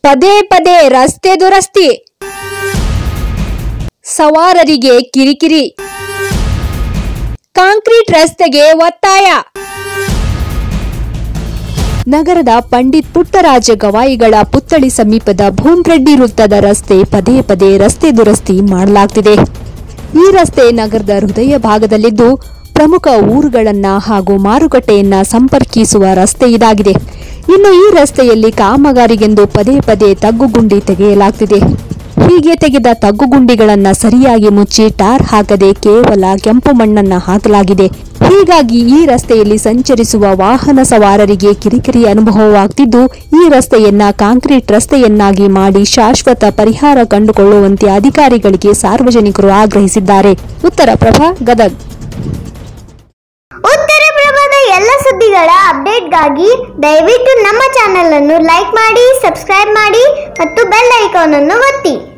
ಪದೇ ಪದೇ ರಸ್ತೆ ದುರಸ್ತಿ ಸವಾರರಿಗೆ ಕಿರಿಕಿರಿ ಕಾಂಕ್ರೀಟ್ ರಸ್ತೆಗೆ ಒತ್ತಾಯ ನಗರದ ಪಂಡಿತ್ ಪುಟ್ಟರಾಜ ಗವಾಯಿಗಳ ಪುತ್ಥಳಿ ಸಮೀಪದ ಭೂಮ್ರೆಡ್ಡಿ ವೃತ್ತದ ರಸ್ತೆ ಪದೇ ಪದೇ ರಸ್ತೆ ದುರಸ್ತಿ ಮಾಡಲಾಗ್ತಿದೆ ಈ ರಸ್ತೆ ನಗರದ ಹೃದಯ ಭಾಗದಲ್ಲಿದ್ದು ಪ್ರಮುಖ ಊರುಗಳನ್ನ ಹಾಗೂ ಮಾರುಕಟ್ಟೆಯನ್ನ ಸಂಪರ್ಕಿಸುವ ರಸ್ತೆ ಇದಾಗಿದೆ ಇನ್ನು ಈ ರಸ್ತೆಯಲ್ಲಿ ಕಾಮಗಾರಿಗೆಂದು ಪದೇ ಪದೇ ತಗ್ಗುಗುಂಡಿ ತೆಗೆಯಲಾಗ್ತಿದೆ ಹೀಗೆ ತೆಗೆದ ತಗ್ಗುಗುಂಡಿಗಳನ್ನ ಸರಿಯಾಗಿ ಮುಚ್ಚಿ ಟಾರ್ ಹಾಕದೆ ಕೇವಲ ಕೆಂಪು ಮಣ್ಣನ್ನ ಹಾಕಲಾಗಿದೆ ಹೀಗಾಗಿ ಈ ರಸ್ತೆಯಲ್ಲಿ ಸಂಚರಿಸುವ ವಾಹನ ಸವಾರರಿಗೆ ಕಿರಿಕಿರಿ ಅನುಭವವಾಗ್ತಿದ್ದು ಈ ರಸ್ತೆಯನ್ನ ಕಾಂಕ್ರೀಟ್ ರಸ್ತೆಯನ್ನಾಗಿ ಮಾಡಿ ಶಾಶ್ವತ ಪರಿಹಾರ ಕಂಡುಕೊಳ್ಳುವಂತೆ ಅಧಿಕಾರಿಗಳಿಗೆ ಸಾರ್ವಜನಿಕರು ಆಗ್ರಹಿಸಿದ್ದಾರೆ ಉತ್ತರ ಪ್ರಭಾ ಗದಗ್ ಉತ್ತರ ಪ್ರಭಾದ ಎಲ್ಲ ಸುದ್ದಿಗಳ ಅಪ್ಡೇಟ್ಗಾಗಿ ದಯವಿಟ್ಟು ನಮ್ಮ ಚಾನೆಲ್ ಅನ್ನು ಲೈಕ್ ಮಾಡಿ ಸಬ್ಸ್ಕ್ರೈಬ್ ಮಾಡಿ ಮತ್ತು ಬೆಲ್ ಐಕಾನ್ ಅನ್ನು ಒತ್ತಿ